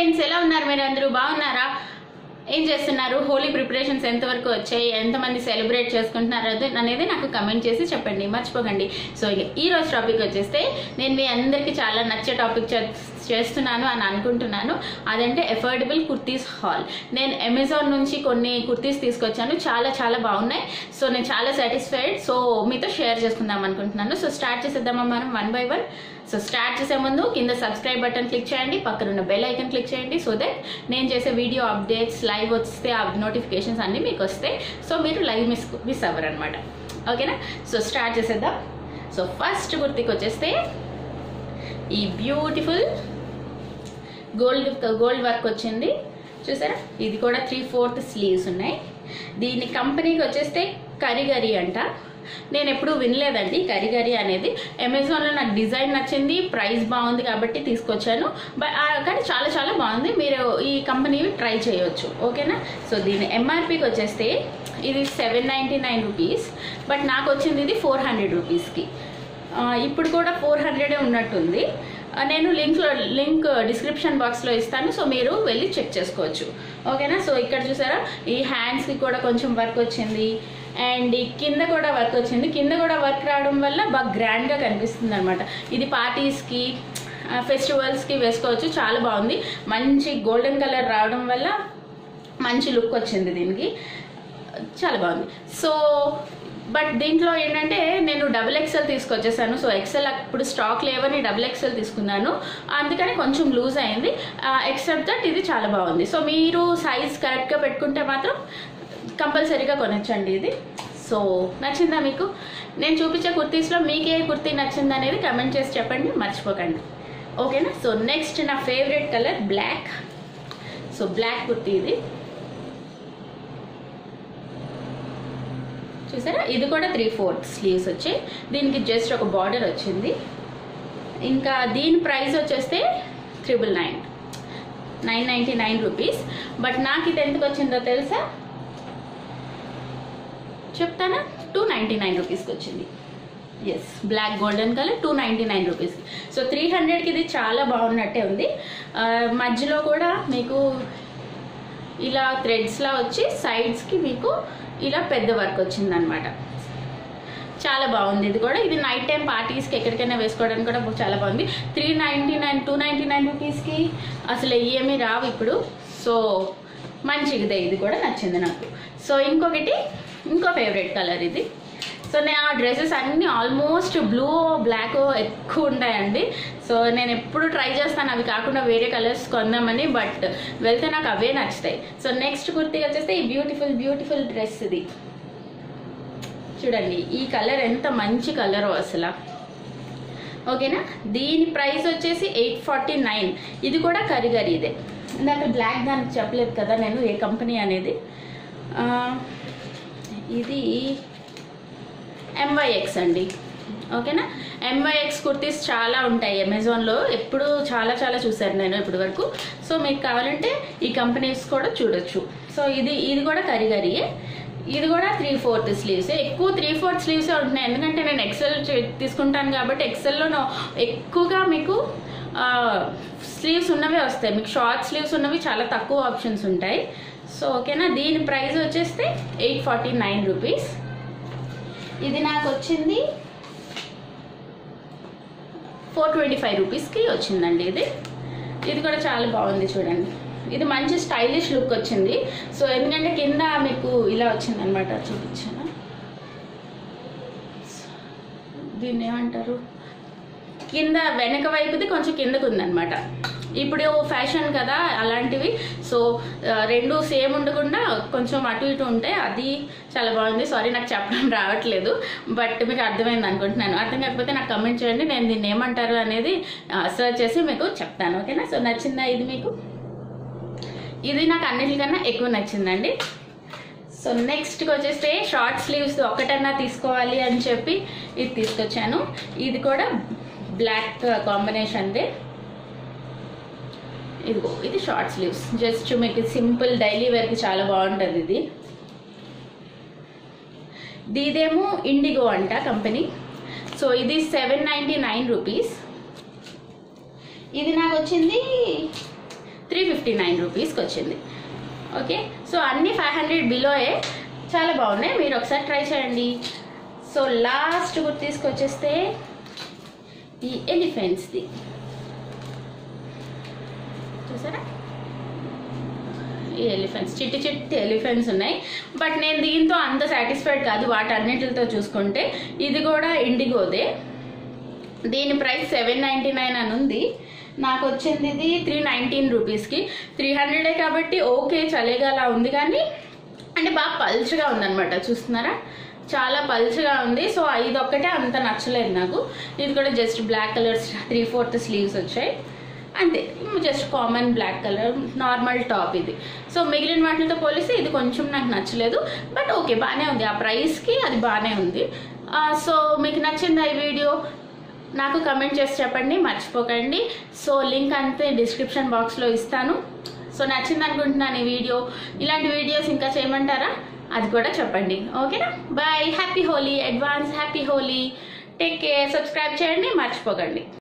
friends ఎలా ఉన్నారు మీరు అందరూ బాగున్నారా ఏం చేస్తున్నారు హోలీ ప్రిపరేషన్స్ ఎంతవరకు వచ్చాయి ఎంతమంది సెలబ్రేట్ చేసుకుంటున్నారు అది అనేది నాకు కమెంట్ చేసి చెప్పండి మర్చిపోకండి సో ఇక ఈ రోజు టాపిక్ వచ్చేస్తే నేను మీ అందరికీ చాలా నచ్చే టాపిక్ చేస్తున్నాను అని అనుకుంటున్నాను అదంటే ఎఫోర్డబుల్ కుర్తీస్ హాల్ నేను అమెజాన్ నుంచి కొన్ని కుర్తీస్ తీసుకొచ్చాను చాలా చాలా బాగున్నాయి సో నేను చాలా సాటిస్ఫైడ్ సో మీతో షేర్ చేసుకుందాం అనుకుంటున్నాను సో స్టార్ట్ చేసేద్దామా మనం one by one so start చేసే ముందు కింద సబ్స్క్రైబ్ బటన్ క్లిక్ చేయండి పక్కన ఉన్న బెల్ ఐకన్ క్లిక్ చేయండి సో దట్ నేను చేసే వీడియో అప్డేట్స్ లైవ్ వస్తే ఆ నోటిఫికేషన్స్ అన్నీ మీకు వస్తాయి సో మీరు లైవ్ మిస్ మిస్ అవ్వరు అనమాట ఓకేనా సో స్టార్ట్ చేసేద్దాం సో ఫస్ట్ కుర్తికి వచ్చేస్తే ఈ బ్యూటిఫుల్ గోల్డ్ గోల్డ్ వర్క్ వచ్చింది చూసారా ఇది కూడా త్రీ ఫోర్త్ స్లీవ్స్ ఉన్నాయి దీని కంపెనీకి వచ్చేస్తే కరిగరి అంట నేను ఎప్పుడు వినలేదండి కరిగరి అనేది అమెజాన్లో నాకు డిజైన్ నచ్చింది ప్రైస్ బాగుంది కాబట్టి తీసుకొచ్చాను బట్ కానీ చాలా చాలా బాగుంది మీరు ఈ కంపెనీ ట్రై చేయొచ్చు ఓకేనా సో దీని ఎంఆర్పికి వచ్చేస్తే ఇది seven ninety nine rupees but నాకు వచ్చింది ఇది ఫోర్ హండ్రెడ్ రూపీస్కి ఇప్పుడు కూడా ఫోర్ హండ్రెడే ఉన్నట్టుంది ఆ, నేను లింక్లో లింక్ డిస్క్రిప్షన్ బాక్స్లో ఇస్తాను సో మీరు వెళ్ళి చెక్ చేసుకోవచ్చు ఓకేనా సో ఇక్కడ చూసారా ఈ హ్యాండ్స్కి కూడా కొంచెం వర్క్ వచ్చింది అండ్ ఈ కింద కూడా వర్క్ వచ్చింది కింద కూడా వర్క్ రావడం వల్ల బాగా గ్రాండ్గా కనిపిస్తుంది అనమాట ఇది పార్టీస్కి ఫెస్టివల్స్కి వేసుకోవచ్చు చాలా బాగుంది మంచి గోల్డెన్ కలర్ రావడం వల్ల మంచి లుక్ వచ్చింది దీనికి చాలా బాగుంది సో బట్ దీంట్లో ఏంటంటే నేను డబుల్ ఎక్సెల్ తీసుకొచ్చేసాను సో ఎక్సెల్ అప్పుడు స్టాక్ లేవని డబుల్ ఎక్సెల్ తీసుకున్నాను అందుకని కొంచెం లూజ్ అయింది ఎక్సెప్ట్ దట్ ఇది చాలా బాగుంది సో మీరు సైజ్ కరెక్ట్గా పెట్టుకుంటే మాత్రం కంపల్సరీగా కొనొచ్చండి ఇది సో నచ్చిందా మీకు నేను చూపించే కుర్తీస్లో మీకు ఏ కుర్తీ నచ్చింది అనేది కమెంట్ చేసి చెప్పండి మర్చిపోకండి ఓకేనా సో నెక్స్ట్ నా favourite colour black so black kurti ఇది చూసారా ఇది కూడా త్రీ ఫోర్త్ స్లీవ్స్ వచ్చి దీనికి జస్ట్ ఒక బార్డర్ వచ్చింది ఇంకా దీని ప్రైస్ వచ్చేస్తే triple nine nine ninety nine rupees but నాకు ఇది ఎందుకు వచ్చిందో తెలుసా చెప్తానా టూ నైంటీ నైన్ రూపీస్కి వచ్చింది yes black golden colour two ninety nine రూపీస్కి సో త్రీ హండ్రెడ్కి ఇది చాలా బాగున్నట్టే ఉంది ఆ, మధ్యలో కూడా మీకు ఇలా థ్రెడ్స్లా వచ్చి సైడ్స్కి మీకు ఇలా పెద్ద వర్క్ వచ్చిందనమాట చాలా బాగుంది ఇది కూడా ఇది నైట్ టైం పార్టీస్కి ఎక్కడికైనా వేసుకోవడానికి కూడా చాలా బాగుంది three ninety nine two ninety nine రూపీస్కి అసలు ఏమీ రావు ఇప్పుడు సో మంచిదే ఇది కూడా నచ్చింది నాకు సో ఇంకొకటి ఇంకో ఫేవరెట్ కలర్ ఇది సో నేను ఆ డ్రెస్సెస్ అన్నీ ఆల్మోస్ట్ బ్లూ బ్లాక్ ఎక్కువ ఉంటాయండి సో నేను ఎప్పుడు ట్రై చేస్తాను అవి కాకుండా వేరే కలర్స్ కొందామని బట్ వెళ్తే నాకు అవే నచ్చుతాయి సో నెక్స్ట్ కుర్తీ వచ్చేస్తే ఈ బ్యూటిఫుల్ బ్యూటిఫుల్ డ్రెస్ ఇది చూడండి ఈ కలర్ ఎంత మంచి కలర్ అసలు ఓకేనా దీని ప్రైస్ వచ్చేసి ఎయిట్ ఫార్టీ నైన్ ఇది కూడా కరిగరి ఇదే ఇందాక బ్లాక్ దానికి చెప్పలేదు కదా నేను ఏ కంపెనీ అనేది ఆ, ఇది ఎంవైఎక్స్ అండి ఓకేనా ఎంవైఎక్స్ కుర్తీస్ చాలా ఉంటాయి అమెజాన్లో ఎప్పుడు చాలా చాలా చూశాను నేను ఇప్పటి వరకు సో మీకు కావాలంటే ఈ కంపెనీస్ కూడా చూడొచ్చు సో ఇది ఇది కూడా కరిగరియే ఇది కూడా త్రీ ఫోర్త్ స్లీవ్స్ ఎక్కువ త్రీ ఫోర్త్ స్లీవ్స్ ఉంటున్నాయి ఎందుకంటే నేను ఎక్సెల్ తీసుకుంటాను కాబట్టి ఎక్సెల్లో ఎక్కువగా మీకు స్లీవ్స్ ఉన్నవే వస్తాయి మీకు షార్ట్ స్లీవ్స్ ఉన్నవి చాలా తక్కువ ఆప్షన్స్ ఉంటాయి సో ఓకేనా దీని ప్రైస్ వచ్చేస్తే ఎయిట్ ఫార్టీ నైన్ రూపీస్ ఇది నాకు వచ్చింది ఫోర్ ట్వంటీ ఫైవ్ రూపీస్కి వచ్చిందండి ఇది ఇది కూడా చాలా బాగుంది చూడండి ఇది మంచి స్టైలిష్ లుక్ వచ్చింది సో ఎందుకంటే కింద మీకు ఇలా వచ్చింది అనమాట చూపించాను దీన్ని ఏమంటారు కింద వెనక వైపుది కొంచెం కిందకు ఉందన్నమాట ఇప్పుడు ఫ్యాషన్ కదా అలాంటివి సో ఆ, రెండు సేమ్ ఉండకుండా కొంచెం అటు ఇటు ఉంటే అది చాలా బాగుంది సారీ నాకు చెప్పడం రావట్లేదు బట్ మీకు అర్థమైంది అనుకుంటున్నాను అర్థం కాకపోతే నాకు కమెంట్ చేయండి నేను దీన్ని ఏమంటారు అనేది సర్చ్ చేసి మీకు చెప్తాను ఓకేనా సో నచ్చిందా ఇది మీకు ఇది నాకు అన్నిటికన్నా ఎక్కువ నచ్చిందండి సో నెక్స్ట్కి వచ్చేస్తే షార్ట్ స్లీవ్స్ ఒక్కటన్నా తీసుకోవాలి అని చెప్పి ఇది తీసుకొచ్చాను ఇది కూడా బ్లాక్ కాంబినేషన్దే ఇదిగో ఇది షార్ట్ స్లీవ్స్ జస్ట్ మీకు సింపుల్ డైలీ వేర్కి చాలా బాగుంటుంది ఇది దీదేమో ఇండిగో అంట కంపెనీ సో ఇది సెవెన్ నైంటీ నైన్ రూపీస్ ఇది నాకు వచ్చింది త్రీ ఫిఫ్టీ నైన్ రూపీస్కి వచ్చింది ఓకే సో అన్ని ఫైవ్ హండ్రెడ్ బిలోయే చాలా బాగున్నాయి మీరు ఒకసారి ట్రై చేయండి సో లాస్ట్ కుర్తీస్కి వచ్చేస్తే ఈ ఎలిఫెంట్స్ది చూసారా ఈ ఎలిఫెంట్స్ చిట్టి చిట్టి ఎలిఫెంట్స్ ఉన్నాయి బట్ నేను దీంతో అంత సాటిస్ఫైడ్ కాదు వాటన్నిటితో చూసుకుంటే ఇది కూడా ఇండిగోదే దీని ప్రైస్ సెవెన్ నైంటీ నైన్ అని ఉంది నాకు వచ్చింది ఇది త్రీ నైన్టీన్ రూపీస్కి త్రీ హండ్రెడే కాబట్టి ఓకే చలిగాలా ఉంది కానీ అంటే బాగా పల్చగా ఉందన్నమాట చూస్తున్నారా చాలా పల్చగా ఉంది సో ఇది ఒక్కటే అంత నచ్చలేదు నాకు ఇది కూడా just black colour three fourth sleeves వచ్చాయి అంతే just common black colour normal top ఇది సో మిగిలిన వాటితో పోలిస్తే ఇది కొంచెం నాకు నచ్చలేదు బట్ ఓకే బాగానే ఉంది ఆ ప్రైస్కి అది బాగానే ఉంది ఆ, సో మీకు నచ్చిందా ఈ వీడియో నాకు కమెంట్ చేసి చెప్పండి మర్చిపోకండి సో లింక్ అంతే డిస్క్రిప్షన్ బాక్స్లో ఇస్తాను సో నచ్చింది అనుకుంటున్నాను ఈ వీడియో ఇలాంటి వీడియోస్ ఇంకా చేయమంటారా అది కూడా చెప్పండి ఓకేనా bye happy Holi advance happy Holi take care subscribe చేయండి మర్చిపోకండి